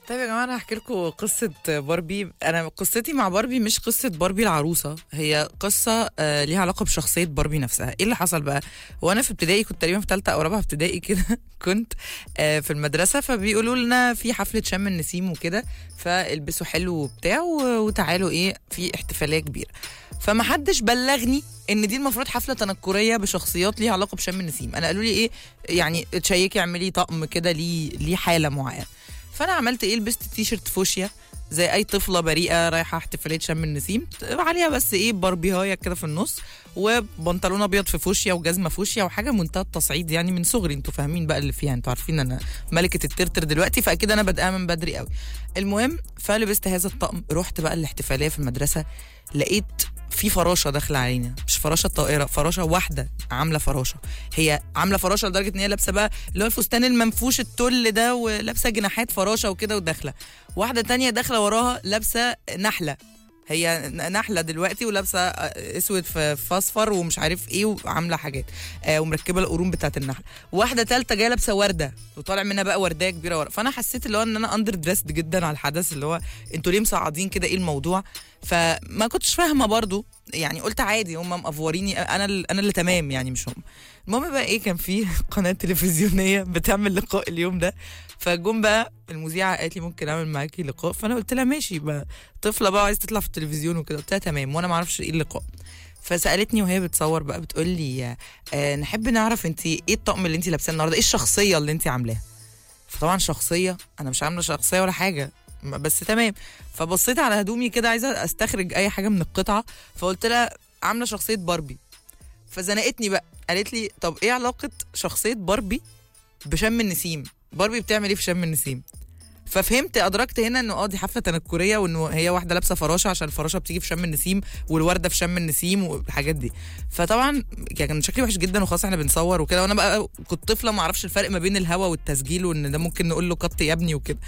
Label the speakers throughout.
Speaker 1: طيب يا جماعه انا هحكي لكم قصه باربي انا قصتي مع باربي مش قصه باربي العروسه هي قصه آه ليها علاقه بشخصيه باربي نفسها ايه اللي حصل بقى وانا في ابتدائي كنت تقريبا في ثالثه او رابعه ابتدائي كده كنت آه في المدرسه فبيقولوا لنا في حفله شم النسيم وكده فالبسوا حلو وبتاع و- وتعالوا ايه في احتفاليه كبيره فما حدش بلغني ان دي المفروض حفله تنكريه بشخصيات ليها علاقه بشم النسيم انا قالوا لي ايه يعني تشيكي اعملي طقم كده ليه ليه حاله معينه فانا عملت ايه لبست تيشرت فوشيا زي اي طفله بريئه رايحه احتفاليه شم النسيم عليها بس ايه باربيهايه كده في النص وبنطلون ابيض في فوشيا وجزمه فوشيا وحاجه منتهى التصعيد يعني من صغري انتوا فاهمين بقى اللي فيها انتوا عارفين انا ملكه الترتر دلوقتي فاكيد انا بادئه من بدري قوي المهم فلبست هذا الطقم رحت بقى الاحتفاليه في المدرسه لقيت في فراشه داخله علينا مش فراشه طائره فراشه واحده عامله فراشه هي عامله فراشه لدرجه ان هي لابسه بقى اللي هو الفستان المنفوش التل ده ولابسه جناحات فراشه وكده وداخله واحده تانية داخله وراها لابسه نحله هي ن- نحله دلوقتي ولابسه آه، اسود في في اصفر ومش عارف ايه وعامله حاجات آه ومركبه القرون بتاعت النحله واحده ثالثه جايه لابسه ورده وطالع منها بقى ورديه كبيره ورا فانا حسيت اللي هو ان انا اندر دريسد جدا على الحدث اللي هو انتوا ليه مصعدين كده ايه الموضوع فما كنتش فاهمه برضو يعني قلت عادي هم مقفوريني انا ال- انا اللي تمام يعني مش هم المهم بقى ايه كان في قناه تلفزيونيه بتعمل لقاء اليوم ده فجم بقى المذيعه قالت لي ممكن اعمل معاكي لقاء فانا قلت لها ماشي بقى طفله بقى عايزه تطلع في التلفزيون وكده قلت لها تمام وانا ما اعرفش ايه اللقاء فسالتني وهي بتصور بقى بتقول لي آه نحب نعرف انت ايه الطقم اللي انت لابساه النهارده ايه الشخصيه اللي انت عاملاها فطبعا شخصيه انا مش عامله شخصيه ولا حاجه م- بس تمام فبصيت على هدومي كده عايزه استخرج اي حاجه من القطعه فقلت لها عامله شخصيه باربي فزنقتني بقى قالت لي طب ايه علاقه شخصيه باربي بشم النسيم باربي بتعمل ايه في شم النسيم ففهمت ادركت هنا انه اه دي حفله تنكريه وانه هي واحده لابسه فراشه عشان الفراشه بتيجي في شم النسيم والورده في شم النسيم والحاجات دي فطبعا يعني كان شكلي وحش جدا وخلاص احنا بنصور وكده وانا بقى كنت طفله ما اعرفش الفرق ما بين الهوا والتسجيل وان ده ممكن نقول له قط يا ابني وكده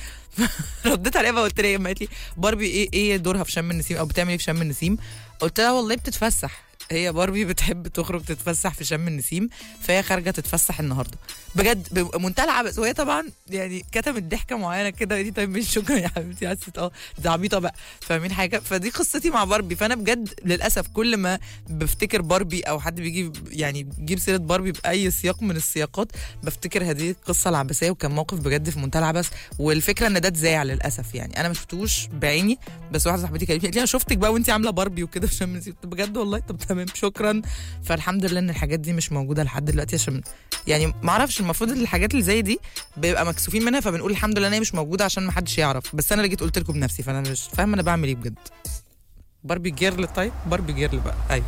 Speaker 1: رديت عليها بقى قلت لها قالت لي باربي ايه ايه دورها في شم النسيم او بتعمل ايه في شم النسيم قلت لها والله بتتفسح هي باربي بتحب تخرج تتفسح في شم النسيم فهي خارجه تتفسح النهارده بجد بمنتهى العبث وهي طبعا يعني كتمت ضحكه معينه كده دي طيب مش شكرا يا حبيبتي حسيت اه دي عبيطه بقى فاهمين حاجه فدي قصتي مع باربي فانا بجد للاسف كل ما بفتكر باربي او حد بيجي يعني بيجيب سيره باربي باي سياق من السياقات بفتكر هذه القصه العبثيه وكان موقف بجد في منتهى العبث والفكره ان ده اتذاع للاسف يعني انا ما شفتوش بعيني بس واحده صاحبتي كلمتني قالت لي انا شفتك بقى وانت عامله باربي وكده في شم النسيم قلت بجد والله طب تمام شكرا فالحمد لله ان الحاجات دي مش موجوده لحد دلوقتي عشان يعني ما اعرفش المفروض الحاجات اللي زي دي بيبقى مكسوفين منها فبنقول الحمد لله ان هي مش موجوده عشان ما حدش يعرف بس انا اللي جيت قلت لكم بنفسي فانا مش فاهمه انا بعمل ايه بجد باربي جيرل طيب باربي جيرل بقى ايوه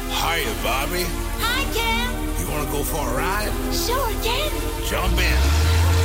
Speaker 2: Hiya, Bobby.
Speaker 3: Hi, Ken.
Speaker 2: You want to go for a ride?
Speaker 3: Sure, Ken.
Speaker 2: Jump in.